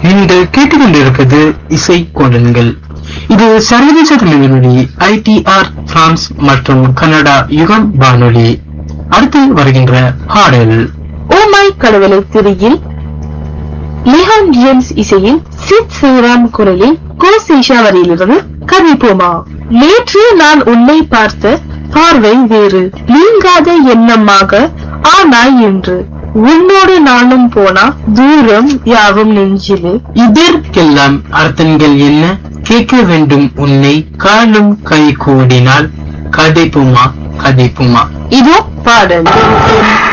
நீங்கள் கேட்டுக்கொண்டிருப்பது இசை கோடன்கள் இது சர்வதேச தமிழொலி ஐடிஆர் பிரான்ஸ் மற்றும் கனடா யுகம் வானொலி அடுத்து வருகின்ற பாடல் ஓ மை கடவுளை திரியில் லிஹான் ஜேம்ஸ் இசையில் சித் சிவராம் குரலில் கோ சேஷாவரியிலிருந்து கதைப்போமா நேற்று நான் உன்னை பார்த்த பார்வை வேறு நீங்காத எண்ணமாக ஆனாய் என்று உன்னோடு நானும் போனா தூரம் யாவும் நெஞ்சிலே இதற்கெல்லாம் அர்த்தங்கள் என்ன கேட்க வேண்டும் உன்னை காலும் கை கூடினால் கதைப்புமா கதைப்புமா இதோ பாடல்